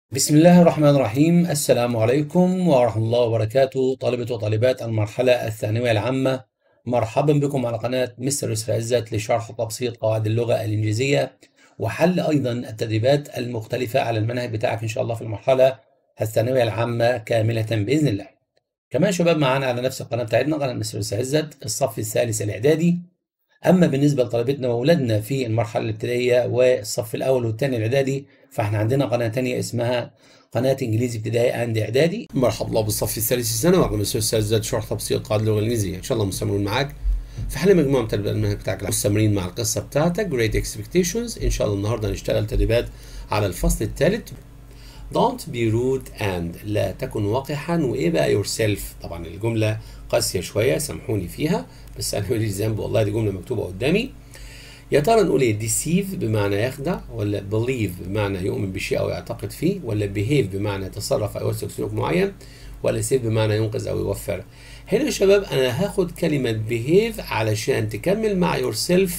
بسم الله الرحمن الرحيم السلام عليكم ورحمة الله وبركاته طلبة وطالبات المرحلة الثانوية العامة مرحبا بكم على قناة مستر يسر عزت لشرح وتبسيط قواعد اللغة الإنجليزية وحل أيضا التدريبات المختلفة على المنهج بتاعك إن شاء الله في المرحلة الثانوية العامة كاملة بإذن الله كمان شباب معانا على نفس القناة بتاعتنا قناة مستر يسر عزت الصف الثالث الإعدادي أما بالنسبة لطلبتنا وأولادنا في المرحلة الابتدائية والصف الأول والثاني الإعدادي فإحنا عندنا قناة تانية اسمها قناة إنجليزي ابتدائي أند إعدادي مرحبا الله بالصف الثالث السنة وعلى مستر السادس شرح تبسيط قواعد اللغة الإنجليزية إن شاء الله مستمرون معاك في حل مجموعة من تدريبات المنهج بتاعك مستمرين مع القصة بتاعتك Great Expectations إن شاء الله النهاردة هنشتغل تدريبات على الفصل الثالث Don't be rude and لا تكن وقحا وإيه بقى yourself طبعا الجملة قاسية شوية سامحوني فيها بس أنا ماليش ذنب والله دي جملة مكتوبة قدامي يا ترى نقول ايه deceive بمعنى يخدع ولا believe بمعنى يؤمن بشيء او يعتقد فيه ولا behave بمعنى يتصرف او يسلك سلوك معين ولا save بمعنى ينقذ او يوفر هنا يا شباب انا هاخد كلمة behave علشان تكمل مع yourself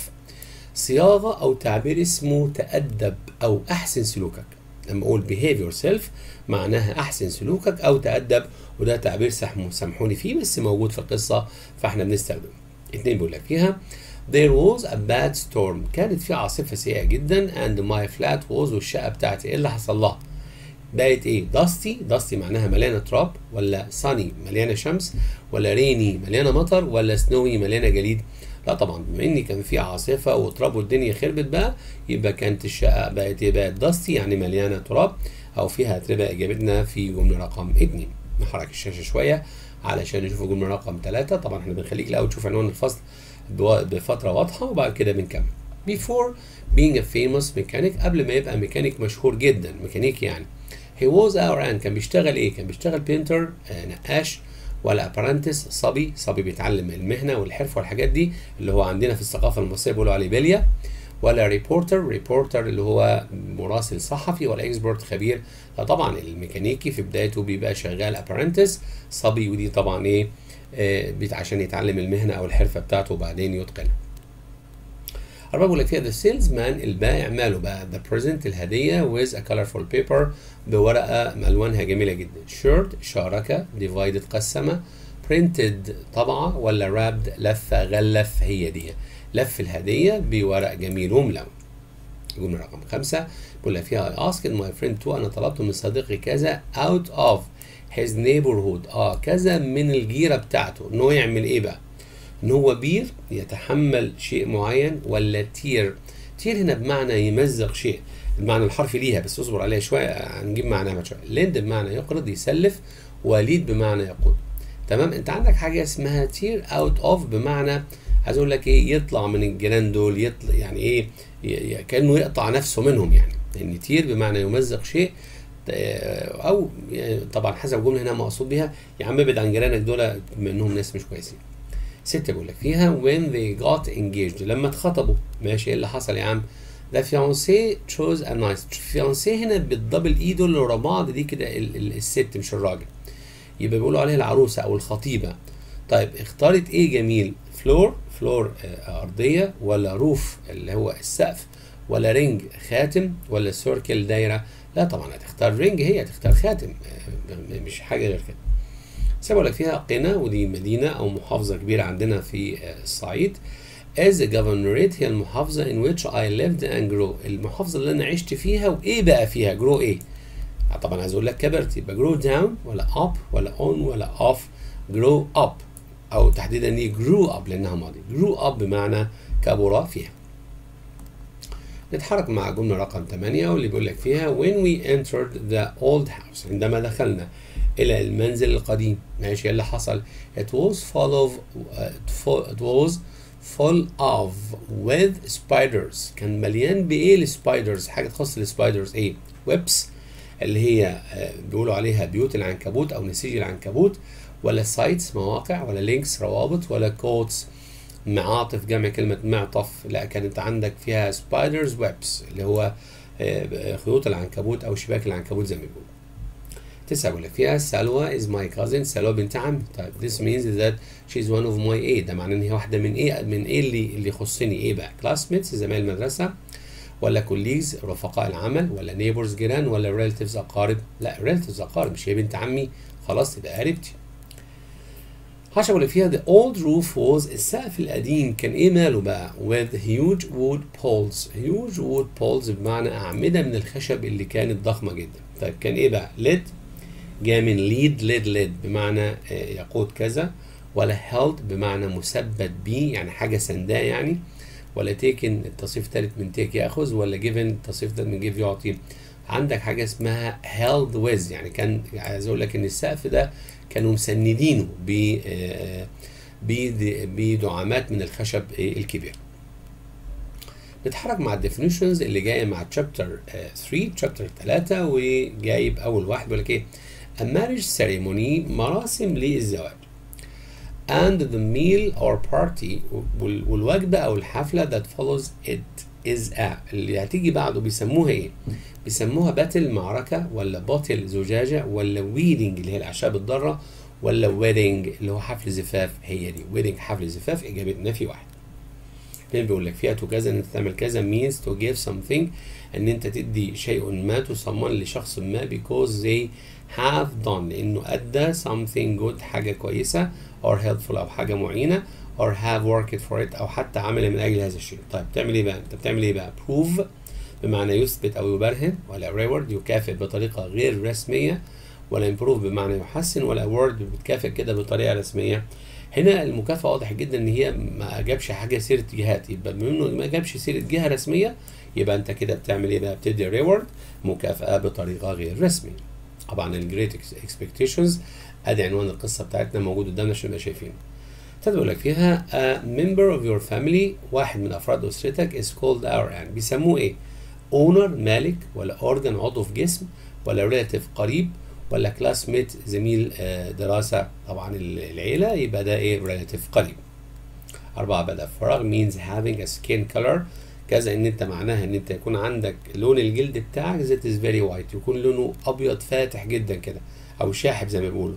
صياغة او تعبير اسمه تأدب او احسن سلوكك لما اقول behave yourself معناها احسن سلوكك او تأدب وده تعبير سامحوني فيه بس موجود في القصة فاحنا بنستخدمه اتنين بيقول لك فيها There was a bad storm كانت في عاصفة سيئة جدا and my flat was والشقة بتاعتي ايه اللي حصل لها؟ بقت ايه؟ داستي داستي معناها مليانة تراب ولا sunny مليانة شمس ولا ريني مليانة مطر ولا سنوي مليانة جليد؟ لا طبعا بما ان كان في عاصفة وتراب والدنيا خربت بقى يبقى كانت الشقة بقت ايه؟ بقت داستي يعني مليانة تراب او فيها هتبقى اجابتنا في جملة رقم اتنين نحرك الشاشة شوية علشان نشوف الجملة رقم ثلاثة طبعا احنا بنخليك الأول تشوف عنوان الفصل بفترة واضحة وبعد كده بنكمل before being a famous mechanic قبل ما يبقى ميكانيك مشهور جدا ميكانيكي يعني he was our and كان بيشتغل ايه كان بيشتغل بينتر آه نقاش ولا apprentice صبي صبي بيتعلم المهنة والحرفة والحاجات دي اللي هو عندنا في الثقافة المصرية بيقولوا عليه بلية ولا ريبورتر ريبورتر اللي هو مراسل صحفي ولا اكسبرت خبير فطبعا الميكانيكي في بدايته بيبقى شغال ابرنتس صبي ودي طبعا ايه آه عشان يتعلم المهنه او الحرفه بتاعته وبعدين يتقنها. أربعة بيقول لك فيها ذا سيلز مان البائع ماله بقى ذا بريزنت الهدية with a colorful paper بورقة ألوانها جميلة جدا شيرت شارك ديفايدد قسمة printed طبعة ولا رابد لفة غلف هي دي لف الهدية بورق جميل وملون جملة رقم خمسة بيقول لك فيها I asked my friend to أنا طلبت من صديقي كذا out of his neighborhood اه كذا من الجيرة بتاعته إن هو يعمل إيه بقى؟ إن هو بير يتحمل شيء معين ولا تير تير هنا بمعنى يمزق شيء المعنى الحرفي ليها بس اصبر عليها شوية هنجيب معناها شوية ليند بمعنى يقرض يسلف وليد بمعنى يقود تمام انت عندك حاجة اسمها تير اوت اوف بمعنى عايز اقول لك ايه يطلع من الجيران دول يطلع يعني ايه كانه يقطع نفسه منهم يعني لان تير بمعنى يمزق شيء او طبعا حسب الجمله هنا مقصود بيها يا عم ابعد عن جيرانك دول بما انهم ناس مش كويسين ستة بيقول لك فيها when they got engaged لما اتخطبوا ماشي ايه اللي حصل يا عم the fiancé chose a nice fiancé هنا بالدبل اي دول اللي ورا بعض دي كده الست مش الراجل يبقى بيقولوا عليها العروسه او الخطيبه طيب اختارت ايه جميل فلور فلور أرضية ولا روف اللي هو السقف ولا رينج خاتم ولا سيركل دايرة لا طبعا هتختار رينج هي هتختار خاتم مش حاجة غير كده سيبوا لك فيها قنا ودي مدينة أو محافظة كبيرة عندنا في الصعيد as a governorate هي المحافظة in which I lived and grew المحافظة اللي أنا عشت فيها وإيه بقى فيها grow إيه طبعا عايز أقول لك كبرت يبقى grow down ولا up ولا on ولا off grow up او تحديدا دي grew up لانها ماضي grew up بمعنى كبر فيها نتحرك مع جملة رقم 8 واللي بيقول لك فيها when we entered the old house عندما دخلنا إلى المنزل القديم ماشي اللي حصل it was full of uh, it was full of with spiders كان مليان بإيه السبايدرز حاجة تخص السبايدرز إيه ويبس اللي هي بيقولوا عليها بيوت العنكبوت أو نسيج العنكبوت ولا سايتس مواقع ولا لينكس روابط ولا كوتس معاطف جمع كلمة معطف لا كانت عندك فيها سبايدرز ويبس اللي هو خيوط العنكبوت أو شباك العنكبوت زي ما بيقولوا تسعة بيقول لك فيها سلوى is my cousin سلوى بنت عمي طيب this means that she's one of my ايه ده معناه ان هي واحدة من ايه من ايه اللي اللي يخصني ايه بقى classmates زمايل المدرسة ولا كوليجز رفقاء العمل ولا نيبرز جيران ولا ريلاتيفز اقارب لا ريلاتيفز اقارب مش هي بنت عمي خلاص تبقى قريبتي عشان بقول لك فيها the old roof was السقف القديم كان ايه ماله بقى with huge wood poles huge wood poles بمعنى اعمده من الخشب اللي كانت ضخمه جدا طيب كان ايه بقى led جاء من lead led led بمعنى يقود كذا ولا held بمعنى مثبت بيه يعني حاجه سنداه يعني ولا تيكن التصريف الثالث من تيك ياخذ ولا جيفن التصريف الثالث من جيف يعطي عندك حاجه اسمها held with يعني كان عايز اقول لك ان السقف ده كانوا مسندينه ب بدعامات من الخشب الكبير نتحرك مع الديفينيشنز اللي جايه مع تشابتر 3 تشابتر 3 وجايب اول واحد بيقول لك ايه a marriage ceremony مراسم للزواج and the meal or party والوجبه او الحفله that follows it is a اللي هتيجي بعده بيسموها ايه؟ بيسموها باتل معركه ولا باتل زجاجه ولا ويدنج اللي هي الاعشاب الضاره ولا ويدنج اللي هو حفل زفاف هي دي ويدنج حفل زفاف اجابتنا في واحد فين بيقول لك فيها تو كذا ان انت تعمل كذا means to give something ان انت تدي شيء ما تسمى لشخص ما because they have done لانه ادى something good حاجه كويسه or helpful او حاجه معينه or have worked for it او حتى عمل من اجل هذا الشيء طيب بتعمل ايه بقى انت بتعمل ايه بقى prove بمعنى يثبت او يبرهن ولا reward يكافئ بطريقه غير رسميه ولا improve بمعنى يحسن ولا award بتكافئ كده بطريقه رسميه هنا المكافاه واضح جدا ان هي ما جابش حاجه سيره جهات يبقى بما انه ما جابش سيره جهه رسميه يبقى انت كده بتعمل ايه بقى بتدي ريورد مكافاه بطريقه غير رسميه طبعا الجريت اكسبكتيشنز ادي عنوان القصه بتاعتنا موجود قدامنا عشان نبقى شايفينه تقول لك فيها a member of your family واحد من افراد اسرتك is called our يعني بيسموه ايه owner مالك ولا organ عضو في جسم ولا relative قريب ولا classmate زميل دراسة طبعا العيلة يبقى ده ايه relative قريب أربعة بدأ فراغ means having a skin color كذا ان انت معناها ان انت يكون عندك لون الجلد بتاعك that is very white يكون لونه ابيض فاتح جدا كده او شاحب زي ما بيقولوا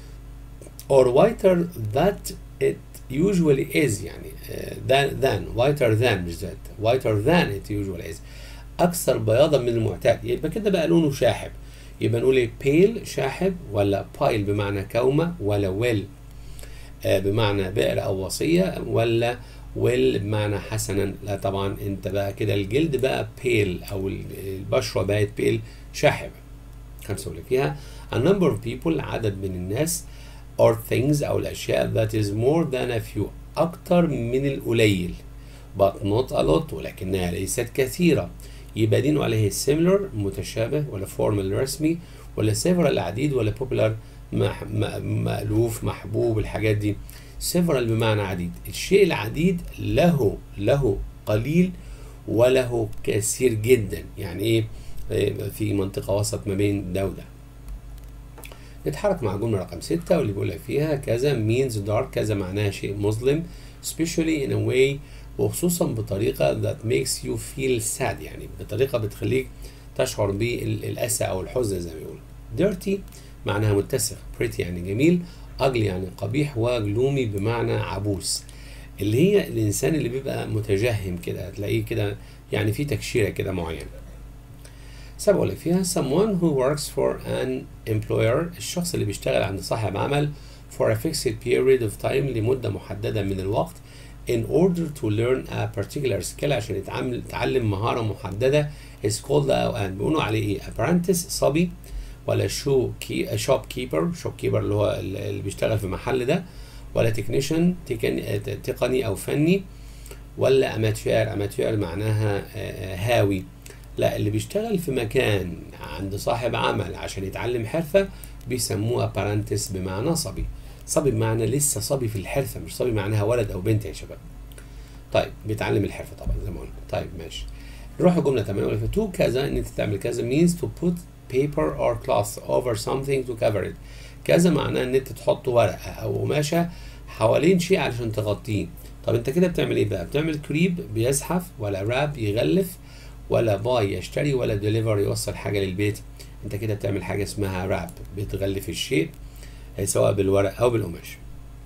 or whiter that it usually is يعني uh, than than whiter than مش that whiter than it usually is اكثر بياضا من المعتاد يبقى كده بقى لونه شاحب يبقى نقول ايه pale شاحب ولا pile بمعنى كومه ولا well آه بمعنى بئر او وصيه ولا well بمعنى حسنا لا طبعا انت بقى كده الجلد بقى pale او البشره بقت pale شاحبه خمسه لك فيها a number of people عدد من الناس or things او الاشياء that is more than a few اكتر من القليل but not a lot ولكنها ليست كثيره يبقى دي عليه similar متشابه ولا formal رسمي ولا several العديد ولا popular مح مألوف محبوب الحاجات دي several بمعنى عديد الشيء العديد له له قليل وله كثير جدا يعني ايه في منطقة وسط ما بين ده وده نتحرك مع جملة رقم ستة واللي بيقول لك فيها كذا means dark كذا معناها شيء مظلم especially in a way وخصوصا بطريقة that makes you feel sad يعني بطريقة بتخليك تشعر بالأسى أو الحزن زي ما بيقولوا dirty معناها متسخ pretty يعني جميل ugly يعني قبيح وجلومي بمعنى عبوس اللي هي الإنسان اللي بيبقى متجهم كده هتلاقيه كده يعني في تكشيرة كده معينة سبق لك فيها someone who works for an employer الشخص اللي بيشتغل عند صاحب عمل for a fixed period of time لمدة محددة من الوقت in order to learn a particular skill عشان يتعامل يتعلم مهارة محددة is called أو and بيقولوا عليه إيه apprentice صبي ولا شو كي شوب كيبر شوب كيبر اللي هو اللي بيشتغل في محل ده ولا تكنيشن تقني أو فني ولا أماتير أماتير معناها هاوي لا اللي بيشتغل في مكان عند صاحب عمل عشان يتعلم حرفة بيسموه apprentice بمعنى صبي صبي بمعنى لسه صبي في الحرفة مش صبي معناها ولد أو بنت يا شباب طيب بيتعلم الحرفة طبعا زي ما قلنا طيب ماشي نروح الجملة 8 تو كذا إن أنت تعمل كذا means to put paper or cloth over something to cover it كذا معناه إن أنت تحط ورقة أو قماشة حوالين شيء علشان تغطيه طب أنت كده بتعمل إيه بقى؟ بتعمل كريب بيزحف ولا راب يغلف ولا باي يشتري ولا ديليفر يوصل حاجة للبيت أنت كده بتعمل حاجة اسمها راب بتغلف الشيء سواء بالورق أو بالقماش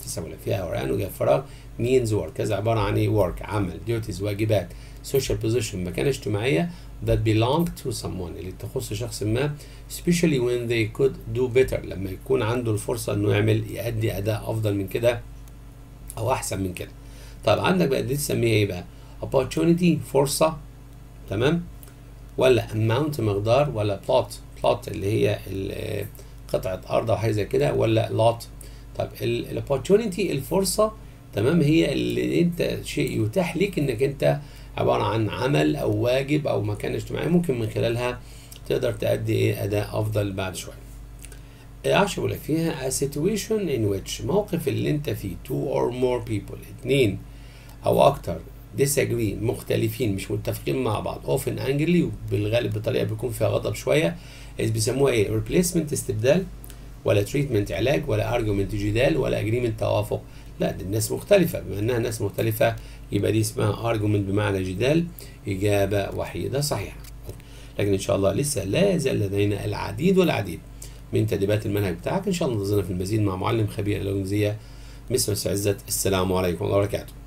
تسع ولا فيها ورقان وجاء فراغ means work كذا عبارة عن ايه work عمل duties واجبات social position مكانة اجتماعية that belong to someone اللي تخص شخص ما especially when they could do better لما يكون عنده الفرصة انه يعمل يأدي أداء أفضل من كده أو أحسن من كده طيب عندك بقى دي تسميها ايه بقى opportunity فرصة تمام ولا amount مقدار ولا plot plot اللي هي ال- قطعة أرض أو حاجة زي كده ولا lot طب ال opportunity الفرصة تمام هي اللي أنت شيء يتاح ليك إنك أنت عبارة عن عمل أو واجب أو مكان اجتماعي ممكن من خلالها تقدر تأدي إيه أداء أفضل بعد شوية. عشان بقول لك فيها a situation in which موقف اللي أنت فيه two or more people اتنين أو أكتر disagree مختلفين مش متفقين مع بعض often angrily بالغالب بطريقة بيكون فيها غضب شوية إذ بيسموها إيه replacement استبدال ولا treatment علاج ولا argument جدال ولا agreement توافق لا دي الناس مختلفة بما انها ناس مختلفة يبقى دي اسمها argument بمعنى جدال إجابة وحيدة صحيحة لكن إن شاء الله لسه لا يزال لدينا العديد والعديد من تدريبات المنهج بتاعك إن شاء الله ننتظرنا في المزيد مع معلم خبير الإنجليزية مستر عزت السلام عليكم ورحمة الله وبركاته